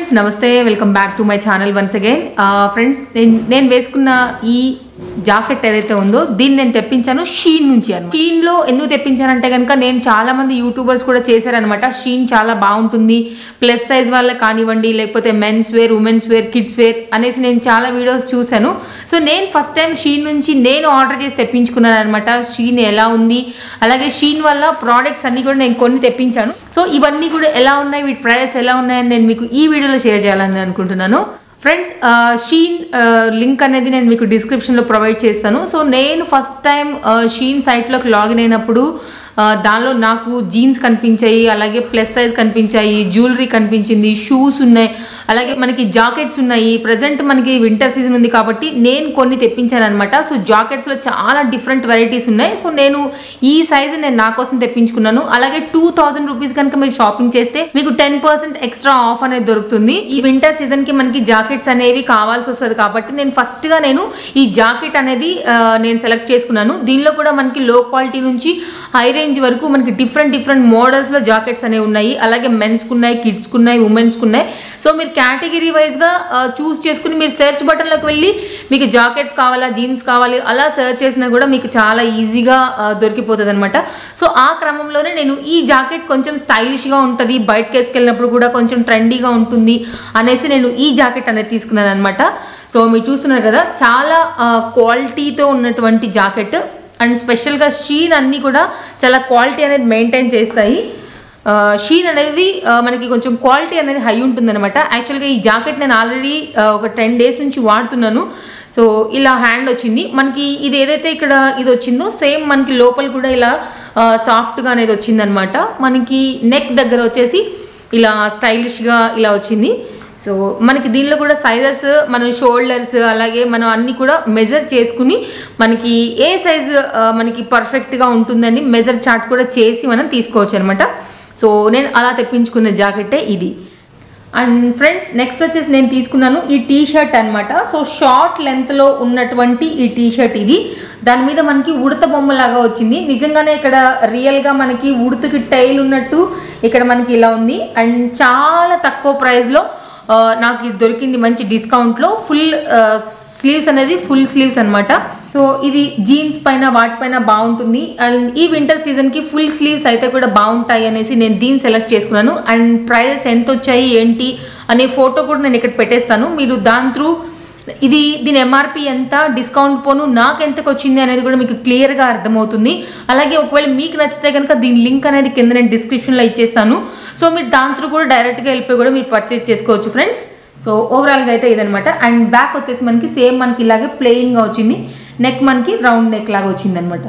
friends నమస్తే welcome back to my channel once again friends నేను వేసుకున్న ఈ జాకెట్ ఏదైతే ఉందో దీన్ని నేను తెప్పించాను షీన్ నుంచి అని షీన్ లో ఎందుకు తెప్పించానంటే కనుక నేను చాలా మంది యూట్యూబర్స్ కూడా చేశారనమాట షీన్ చాలా బాగుంటుంది ప్లస్ సైజ్ వాళ్ళకి కానివ్వండి లేకపోతే men's wear women's wear kids wear అనేసి నేను చాలా వీడియోస్ చూశాను సో నేను ఫస్ట్ టైం షీన్ నుంచి నేను ఆర్డర్ చేసి తెప్పించుకున్నాను అనమాట షీన్ ఎలా ఉంది అలాగే షీన్ వల్ల ప్రోడక్ట్స్ అన్ని కూడా నేను కొన్ని తెప్పించాను సో ఇవన్నీ కూడా ఎలా ఉన్నాయి వీటి ప్రైస్ ఎలా ఉన్నాయని నేను మీకు ఈ వీడియోలో షేర్ చేయాలని అనుకుంటున్నాను ఫ్రెండ్స్ షీన్ లింక్ అనేది నేను మీకు డిస్క్రిప్షన్లో ప్రొవైడ్ చేస్తాను సో నేను ఫస్ట్ టైం షీన్ సైట్లోకి లాగిన్ అయినప్పుడు ఆ, దానిలో నాకు జీన్స్ కనిపించాయి అలాగే ప్లస్ సైజ్ కనిపించాయి జ్యువెలరీ కనిపించింది షూస్ ఉన్నాయి అలాగే మనకి జాకెట్స్ ఉన్నాయి ప్రజెంట్ మనకి వింటర్ సీజన్ ఉంది కాబట్టి నేను కొన్ని తెప్పించాను అనమాట సో జాకెట్స్లో చాలా డిఫరెంట్ వెరైటీస్ ఉన్నాయి సో నేను ఈ సైజ్ నేను నా కోసం తెప్పించుకున్నాను అలాగే టూ థౌసండ్ రూపీస్ కనుక మీరు షాపింగ్ చేస్తే మీకు టెన్ పర్సెంట్ ఎక్స్ట్రా ఆఫ్ అనేది దొరుకుతుంది ఈ వింటర్ సీజన్ కి మనకి జాకెట్స్ అనేవి కావాల్సి వస్తుంది కాబట్టి నేను ఫస్ట్ గా నేను ఈ జాకెట్ అనేది ఆ, నేను సెలెక్ట్ చేసుకున్నాను దీనిలో కూడా మనకి లో క్వాలిటీ నుంచి హై రేంజ్ వరకు మనకి డిఫరెంట్ డిఫరెంట్ మోడల్స్ లో జాకెట్స్ అనేవి ఉన్నాయి అలాగే మెన్స్ కు ఉన్నాయి కిడ్స్ కు ఉన్నాయి ఉమెన్స్ కు ఉన్నాయి సో మీరు కేటగిరీ వైజ్ గా చూస్ చేసుకుని మీరు సెర్చ్ బటన్ లోకి వెళ్ళి మీకు జాకెట్స్ కావాలా జీన్స్ కావాలి అలా సెర్చ్ చేసినా కూడా మీకు చాలా ఈజీగా దొరికిపోతుంది అనమాట సో ఆ క్రమంలోనే నేను ఈ జాకెట్ కొంచెం స్టైలిష్ గా ఉంటుంది బయటకి వేసుకెళ్ళినప్పుడు కూడా కొంచెం ట్రెండీగా ఉంటుంది అనేసి నేను ఈ జాకెట్ అనేది తీసుకున్నాను అనమాట సో మీరు చూస్తున్నారు కదా చాలా క్వాలిటీతో ఉన్నటువంటి జాకెట్ అండ్ స్పెషల్గా షీన్ అన్నీ కూడా చాలా క్వాలిటీ అనేది మెయింటైన్ చేస్తాయి ఆ, షీన్ అనేది ఆ, మనకి కొంచెం క్వాలిటీ అనేది హై ఉంటుందన్నమాట యాక్చువల్గా ఈ జాకెట్ నేను ఆల్రెడీ ఒక టెన్ డేస్ నుంచి వాడుతున్నాను సో ఇలా హ్యాండ్ వచ్చింది మనకి ఇది ఏదైతే ఇక్కడ ఇది వచ్చిందో సేమ్ మనకి లోపల కూడా ఇలా సాఫ్ట్గా అనేది వచ్చిందనమాట మనకి నెక్ దగ్గర వచ్చేసి ఇలా స్టైలిష్గా ఇలా వచ్చింది సో మనకి దీనిలో కూడా సైజెస్ మన షోల్డర్స్ అలాగే మనం అన్ని కూడా మెజర్ చేసుకుని మనకి ఏ సైజ్ మనకి పర్ఫెక్ట్గా ఉంటుందని మెజర్ చార్ట్ కూడా చేసి మనం తీసుకోవచ్చు అనమాట సో నేను అలా తెప్పించుకున్న జాకెటే ఇది అండ్ ఫ్రెండ్స్ నెక్స్ట్ వచ్చేసి నేను తీసుకున్నాను ఈ టీ షర్ట్ అనమాట సో షార్ట్ లెంత్లో ఉన్నటువంటి ఈ టీ షర్ట్ ఇది దాని మీద మనకి ఉడత బొమ్మలాగా వచ్చింది నిజంగానే ఇక్కడ రియల్గా మనకి ఉడతకి టైల్ ఉన్నట్టు ఇక్కడ మనకి ఇలా ఉంది అండ్ చాలా తక్కువ ప్రైస్లో ఆ, నాకు ఇది దొరికింది మంచి డిస్కౌంట్లో ఫుల్ స్లీవ్స్ అనేది ఫుల్ స్లీవ్స్ అన్నమాట సో ఇది జీన్స్ పైన వాటిపైన బాగుంటుంది అండ్ ఈ వింటర్ సీజన్కి ఫుల్ స్లీవ్స్ అయితే కూడా బాగుంటాయి అనేసి నేను దీన్ని సెలెక్ట్ చేసుకున్నాను అండ్ ప్రైజెస్ ఎంత వచ్చాయి ఏంటి అనే ఫోటో కూడా నేను ఇక్కడ పెట్టేస్తాను మీరు దాని త్రూ ఇది దీని ఎంఆర్పి ఎంత డిస్కౌంట్ పోను నాకు ఎంతకు వచ్చింది అనేది కూడా మీకు క్లియర్గా అర్థమవుతుంది అలాగే ఒకవేళ మీకు నచ్చితే కనుక దీని లింక్ అనేది కింద నేను డిస్క్రిప్షన్లో ఇచ్చేస్తాను సో మీరు దాని త్రూ కూడా డైరెక్ట్గా వెళ్ళిపోయి కూడా మీరు పర్చేస్ చేసుకోవచ్చు ఫ్రెండ్స్ సో ఓవరాల్గా అయితే ఇదనమాట అండ్ బ్యాక్ వచ్చేసి మనకి సేమ్ మనకి ఇలాగే ప్లెయిన్గా వచ్చింది నెక్ మనకి రౌండ్ నెక్ లాగా వచ్చింది అనమాట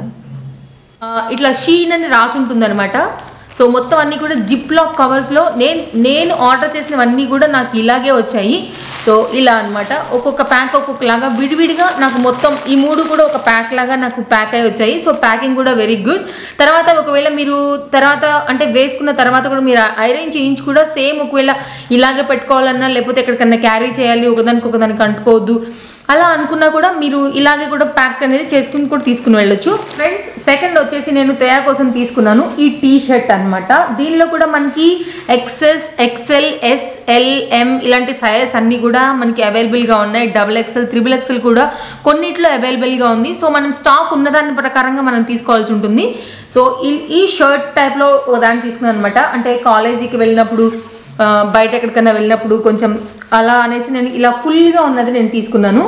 ఇట్లా షీన్ అని రాసి ఉంటుంది సో మొత్తం అన్నీ కూడా జిప్ లాక్ కవర్స్లో నేను నేను ఆర్డర్ చేసినవన్నీ కూడా నాకు ఇలాగే వచ్చాయి సో ఇలా అన్నమాట ఒక్కొక్క ప్యాక్ ఒక్కొక్కలాగా విడివిడిగా నాకు మొత్తం ఈ మూడు కూడా ఒక ప్యాక్ లాగా నాకు ప్యాక్ అయి వచ్చాయి సో ప్యాకింగ్ కూడా వెరీ గుడ్ తర్వాత ఒకవేళ మీరు తర్వాత అంటే వేసుకున్న తర్వాత కూడా మీరు ఐరన్ చేయించి కూడా సేమ్ ఒకవేళ ఇలాగే పెట్టుకోవాలన్నా లేకపోతే ఎక్కడికన్నా క్యారీ చేయాలి ఒకదానికి ఒకదానికి అంటుకోవద్దు అలా అనుకున్నా కూడా మీరు ఇలాగే కూడా ప్యాక్ అనేది చేసుకుని కూడా తీసుకుని వెళ్ళొచ్చు ఫ్రెండ్స్ సెకండ్ వచ్చేసి నేను తయా కోసం తీసుకున్నాను ఈ టీ షర్ట్ అనమాట దీనిలో కూడా మనకి XS XL S L M ఇలాంటి సైజెస్ అన్ని కూడా మనకి అవైలబుల్గా ఉన్నాయి డబుల్ ఎక్సెల్ త్రిబుల్ ఎక్సెల్ కూడా కొన్నిట్లో అవైలబుల్గా ఉంది సో మనం స్టాక్ ఉన్నదాని ప్రకారంగా మనం తీసుకోవాల్సి ఉంటుంది సో ఈ ఈ షర్ట్ టైప్లో దాన్ని తీసుకున్నాను అనమాట అంటే కాలేజీకి వెళ్ళినప్పుడు ఆ, బయట ఎక్కడికైనా వెళ్ళినప్పుడు కొంచెం అలా అనేసి నేను ఇలా ఫుల్గా ఉన్నది నేను తీసుకున్నాను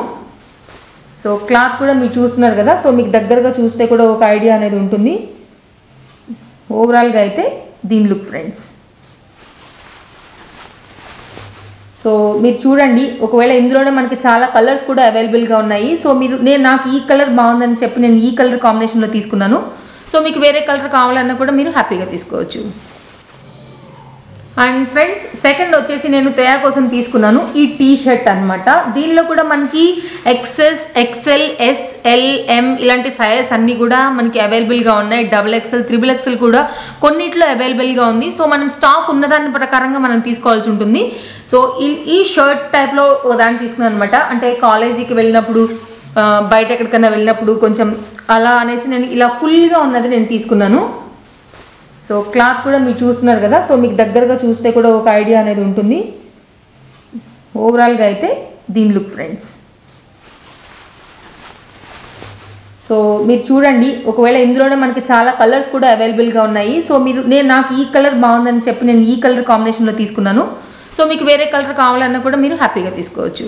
సో క్లాత్ కూడా మీరు చూస్తున్నారు కదా సో మీకు దగ్గరగా చూస్తే కూడా ఒక ఐడియా అనేది ఉంటుంది ఓవరాల్గా అయితే దీని లుక్ ఫ్రెండ్స్ సో మీరు చూడండి ఒకవేళ ఇందులోనే మనకి చాలా కలర్స్ కూడా అవైలబుల్గా ఉన్నాయి సో మీరు నేను నాకు ఈ కలర్ బాగుందని చెప్పి నేను ఈ కలర్ కాంబినేషన్లో తీసుకున్నాను సో మీకు వేరే కలర్ కావాలన్నా కూడా మీరు హ్యాపీగా తీసుకోవచ్చు అండ్ ఫ్రెండ్స్ సెకండ్ వచ్చేసి నేను తయా కోసం తీసుకున్నాను ఈ టీ షర్ట్ అనమాట దీనిలో కూడా మనకి XS XL S L M ఇలాంటి సైజెస్ అన్నీ కూడా మనకి అవైలబుల్గా ఉన్నాయి డబుల్ ఎక్సెల్ త్రిబుల్ ఎక్సెల్ కూడా కొన్నిట్లో అవైలబుల్గా ఉంది సో మనం స్టాక్ ఉన్నదాని ప్రకారంగా మనం తీసుకోవాల్సి ఉంటుంది సో ఈ ఈ షర్ట్ టైప్లో దాన్ని తీసుకున్నాను అనమాట అంటే కాలేజీకి వెళ్ళినప్పుడు ఆ, బయట ఎక్కడికైనా వెళ్ళినప్పుడు కొంచెం అలా అనేసి నేను ఇలా ఫుల్గా ఉన్నది నేను తీసుకున్నాను సో క్లాత్ కూడా మీరు చూస్తున్నారు కదా సో మీకు దగ్గరగా చూస్తే కూడా ఒక ఐడియా అనేది ఉంటుంది ఓవరాల్గా అయితే దీని లుక్ ఫ్రెండ్స్ సో మీరు చూడండి ఒకవేళ ఇందులోనే మనకి చాలా కలర్స్ కూడా అవైలబుల్గా ఉన్నాయి సో మీరు నేను నాకు ఈ కలర్ బాగుందని చెప్పి నేను ఈ కలర్ కాంబినేషన్లో తీసుకున్నాను సో మీకు వేరే కలర్ కావాలన్నా కూడా మీరు హ్యాపీగా తీసుకోవచ్చు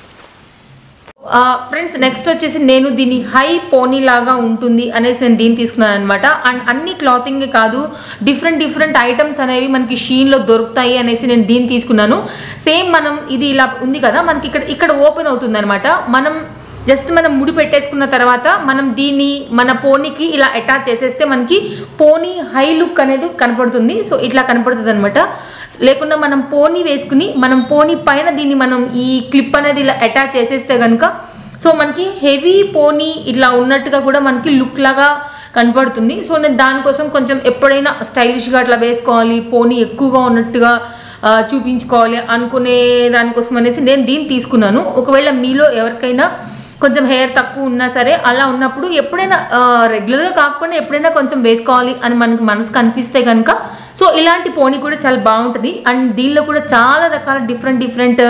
ఫ్రెండ్స్ నెక్స్ట్ వచ్చేసి నేను దీన్ని హై పోనీ లాగా ఉంటుంది అనేసి నేను దీన్ని తీసుకున్నాను అనమాట అండ్ అన్ని క్లాతింగ్ కాదు డిఫరెంట్ డిఫరెంట్ ఐటమ్స్ అనేవి మనకి షీన్లో దొరుకుతాయి అనేసి నేను దీన్ని తీసుకున్నాను సేమ్ మనం ఇది ఇలా ఉంది కదా మనకి ఇక్కడ ఇక్కడ ఓపెన్ అవుతుంది అనమాట మనం జస్ట్ మనం ముడి పెట్టేసుకున్న తర్వాత మనం దీన్ని మన పోనీకి ఇలా అటాచ్ చేసేస్తే మనకి పోనీ హై లుక్ అనేది కనపడుతుంది సో ఇట్లా కనపడుతుంది అనమాట లేకుండా మనం పోనీ వేసుకుని మనం పోనీ పైన దీన్ని మనం ఈ క్లిప్ అనేది ఇలా అటాచ్ చేసేస్తే కనుక సో మనకి హెవీ పోనీ ఇట్లా ఉన్నట్టుగా కూడా మనకి లుక్ లాగా కనపడుతుంది సో నేను దానికోసం కొంచెం ఎప్పుడైనా స్టైలిష్గా అట్లా వేసుకోవాలి పోనీ ఎక్కువగా ఉన్నట్టుగా ఆ, చూపించుకోవాలి అనుకునే దానికోసం అనేసి నేను దీన్ని తీసుకున్నాను ఒకవేళ మీలో ఎవరికైనా కొంచెం హెయిర్ తక్కువ ఉన్నా సరే అలా ఉన్నప్పుడు ఎప్పుడైనా రెగ్యులర్గా కాకపోయినా ఎప్పుడైనా కొంచెం వేసుకోవాలి అని మనకి మనసుకు అనిపిస్తే కనుక సో ఇలాంటి పోనీ కూడా చాలా బాగుంటుంది అండ్ దీనిలో కూడా చాలా రకాల డిఫరెంట్ డిఫరెంట్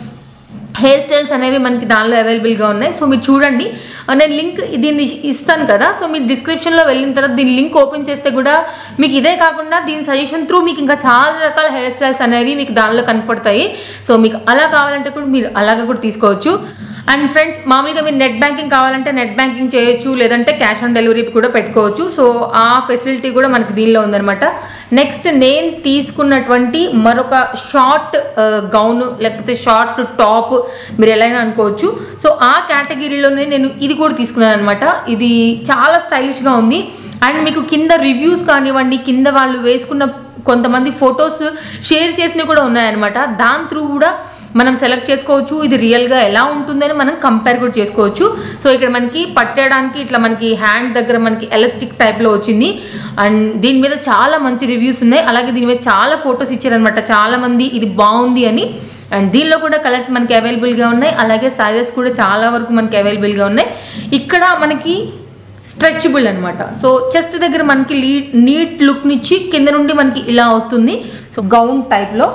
హెయిర్ స్టైల్స్ అనేవి మనకి దానిలో అవైలబుల్గా ఉన్నాయి సో మీరు చూడండి ఆ, నేను లింక్ దీన్ని ఇస్తాను కదా సో మీరు డిస్క్రిప్షన్లో వెళ్ళిన తర్వాత దీని లింక్ ఓపెన్ చేస్తే కూడా మీకు ఇదే కాకుండా దీని సజెషన్ త్రూ మీకు ఇంకా చాలా రకాల హెయిర్ స్టైల్స్ అనేవి మీకు దానిలో కనపడతాయి సో మీకు అలా కావాలంటే కూడా మీరు అలాగా కూడా తీసుకోవచ్చు అండ్ ఫ్రెండ్స్ మామూలుగా మీరు నెట్ బ్యాంకింగ్ కావాలంటే నెట్ బ్యాంకింగ్ చేయొచ్చు లేదంటే క్యాష్ ఆన్ డెలివరీ కూడా పెట్టుకోవచ్చు సో ఆ ఫెసిలిటీ కూడా మనకి దీనిలో ఉందన్నమాట నెక్స్ట్ నేను తీసుకున్నటువంటి మరొక షార్ట్ గౌన్ లేకపోతే షార్ట్ టాప్ మీరు ఎలా అయినా అనుకోవచ్చు సో ఆ కేటగిరీలోనే నేను ఇది కూడా తీసుకున్నాను అనమాట ఇది చాలా స్టైలిష్గా ఉంది అండ్ మీకు కింద రివ్యూస్ కానివ్వండి కింద వాళ్ళు వేసుకున్న కొంతమంది ఫొటోస్ షేర్ చేసినవి కూడా ఉన్నాయన్నమాట దాని త్రూ కూడా మనం సెలెక్ట్ చేసుకోవచ్చు ఇది రియల్గా ఎలా ఉంటుందని మనం కంపేర్ కూడా చేసుకోవచ్చు సో ఇక్కడ మనకి పట్టడానికి ఇట్లా మనకి హ్యాండ్ దగ్గర మనకి ఎలాస్టిక్ టైప్లో వచ్చింది అండ్ దీని మీద చాలా మంచి రివ్యూస్ ఉన్నాయి అలాగే దీని మీద చాలా ఫొటోస్ ఇచ్చారనమాట చాలా మంది ఇది బాగుంది అని అండ్ దీనిలో కూడా కలర్స్ మనకి అవైలబుల్గా ఉన్నాయి అలాగే సైజెస్ కూడా చాలా వరకు మనకి అవైలబుల్గా ఉన్నాయి ఇక్కడ మనకి స్ట్రెచబుల్ అనమాట సో చెస్ట్ దగ్గర మనకి లీ నీట్ లుక్నిచ్చి కింద నుండి మనకి ఇలా వస్తుంది సో గౌన్ టైప్లో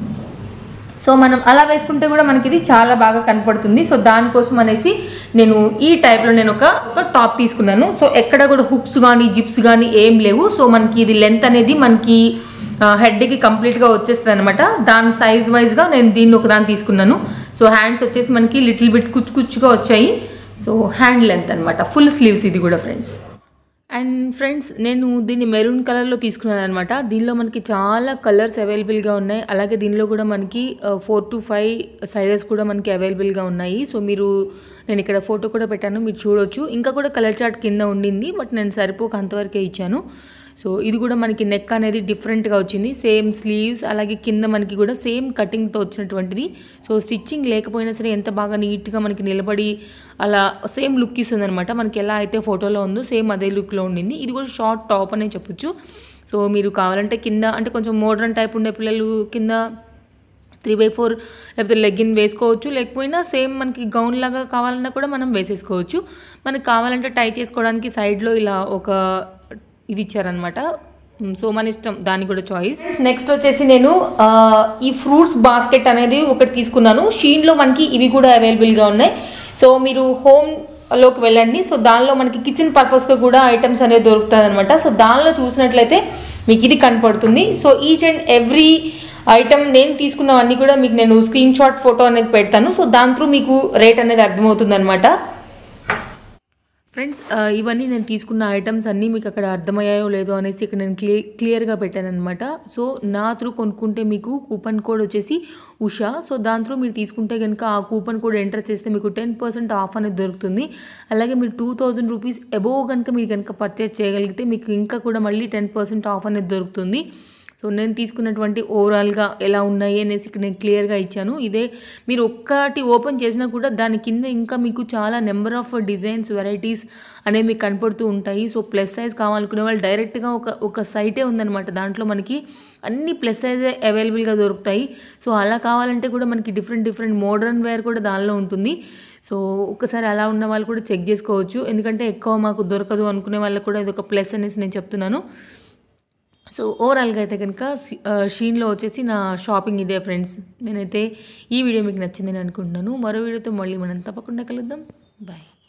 సో మనం అలా వేసుకుంటే కూడా మనకి ఇది చాలా బాగా కనపడుతుంది సో దానికోసం అనేసి నేను ఈ టైప్లో నేను ఒక ఒక టాప్ తీసుకున్నాను సో ఎక్కడ కూడా హుక్స్ కానీ జిప్స్ కానీ ఏం లేవు సో మనకి ఇది లెంత్ అనేది మనకి హెడ్కి కంప్లీట్గా వచ్చేస్తుంది అనమాట దాని సైజ్ వైజ్గా నేను దీన్ని ఒక దాన్ని తీసుకున్నాను సో హ్యాండ్స్ వచ్చేసి మనకి లిటిల్ బిట్ కుచ్చు కుచ్చుగా వచ్చాయి సో హ్యాండ్ లెంత్ అనమాట ఫుల్ స్లీవ్స్ ఇది కూడా ఫ్రెండ్స్ అండ్ ఫ్రెండ్స్ నేను దీన్ని మెరూన్ కలర్లో తీసుకున్నాను అనమాట దీనిలో మనకి చాలా కలర్స్ అవైలబుల్గా ఉన్నాయి అలాగే దీనిలో కూడా మనకి ఫోర్ టు ఫైవ్ సైజెస్ కూడా మనకి అవైలబుల్గా ఉన్నాయి సో మీరు నేను ఇక్కడ ఫోటో కూడా పెట్టాను మీరు చూడొచ్చు ఇంకా కూడా కలర్ చార్ట్ కింద ఉండింది బట్ నేను సరిపోక అంతవరకే ఇచ్చాను సో ఇది కూడా మనకి నెక్ అనేది డిఫరెంట్గా వచ్చింది సేమ్ స్లీవ్స్ అలాగే కింద మనకి కూడా సేమ్ కటింగ్తో వచ్చినటువంటిది సో స్టిచ్చింగ్ లేకపోయినా సరే ఎంత బాగా నీట్గా మనకి నిలబడి అలా సేమ్ లుక్ ఇస్తుంది అనమాట మనకి ఎలా అయితే ఫోటోలో ఉందో సేమ్ అదే లుక్లో ఉండింది ఇది కూడా షార్ట్ టాప్ అనే చెప్పొచ్చు సో మీరు కావాలంటే కింద అంటే కొంచెం మోడర్న్ టైప్ ఉండే పిల్లలు కింద త్రీ బై ఫోర్ లేకపోతే లెగ్గిన్ వేసుకోవచ్చు లేకపోయినా సేమ్ మనకి గౌన్ లాగా కావాలన్నా కూడా మనం వేసేసుకోవచ్చు మనకి కావాలంటే టై చేసుకోవడానికి సైడ్లో ఇలా ఒక ఇది ఇచ్చారనమాట సో మన ఇష్టం దాని కూడా చాయిస్ నెక్స్ట్ వచ్చేసి నేను ఆ, ఈ ఫ్రూట్స్ బాస్కెట్ అనేది ఒకటి తీసుకున్నాను షీన్లో మనకి ఇవి కూడా అవైలబుల్గా ఉన్నాయి సో మీరు హోమ్ లోకి వెళ్ళండి సో దానిలో మనకి కిచెన్ పర్పస్గా కూడా ఐటమ్స్ అనేవి దొరుకుతాయి అనమాట సో దానిలో చూసినట్లయితే మీకు ఇది కనపడుతుంది so each and every item నేను తీసుకున్నవన్నీ కూడా మీకు నేను స్క్రీన్ షాట్ ఫోటో అనేది పెడతాను సో దాని త్రూ మీకు రేట్ అనేది అర్థమవుతుంది అనమాట ఫ్రెండ్స్ ఆ, ఇవన్నీ నేను తీసుకున్న ఐటమ్స్ అన్నీ మీకు అక్కడ అర్థమయ్యాయో లేదో అనేసి ఇక్కడ నేను క్లియర్ క్లియర్గా పెట్టాను అనమాట సో నా త్రూ కొనుక్కుంటే మీకు కూపన్ కోడ్ వచ్చేసి ఉషా సో దాని త్రూ మీరు తీసుకుంటే కనుక ఆ కూపన్ కోడ్ ఎంటర్ చేస్తే మీకు టెన్ పర్సెంట్ ఆఫ్ అనేది దొరుకుతుంది అలాగే మీరు టూ థౌజండ్ రూపీస్ అబోవ్ కనుక మీరు కనుక పర్చేస్ చేయగలిగితే మీకు ఇంకా కూడా మళ్ళీ టెన్ పర్సెంట్ ఆఫ్ అనేది దొరుకుతుంది సో నేను తీసుకున్నటువంటి ఓవరాల్గా ఎలా ఉన్నాయి అనేసి ఇక్కడ నేను క్లియర్గా ఇచ్చాను ఇదే మీరు ఒక్కటి ఓపెన్ చేసినా కూడా దాని కింద ఇంకా మీకు చాలా నెంబర్ ఆఫ్ డిజైన్స్ వెరైటీస్ అనేవి మీకు కనపడుతూ ఉంటాయి సో ప్లస్ సైజ్ కావాలనుకునే వాళ్ళు డైరెక్ట్గా ఒక ఒక సైటే ఉందన్నమాట దాంట్లో మనకి అన్ని ప్లస్ సైజే అవైలబుల్గా దొరుకుతాయి సో అలా కావాలంటే కూడా మనకి డిఫరెంట్ డిఫరెంట్ మోడర్న్ వేర్ కూడా దానిలో ఉంటుంది సో ఒకసారి అలా ఉన్న వాళ్ళు కూడా చెక్ చేసుకోవచ్చు ఎందుకంటే ఎక్కువ మాకు దొరకదు అనుకునే వాళ్ళకి కూడా ఇది ఒక ప్లస్ అనేసి నేను చెప్తున్నాను సో ఓవరాల్గా అయితే కనుక సి- ఆ, షీన్లో వచ్చేసి నా షాపింగ్ ఇదే ఫ్రెండ్స్ నేనైతే ఈ వీడియో మీకు నచ్చిందని అనుకుంటున్నాను మరో వీడియోతో మళ్ళీ మనం తప్పకుండా కలుద్దాం బాయ్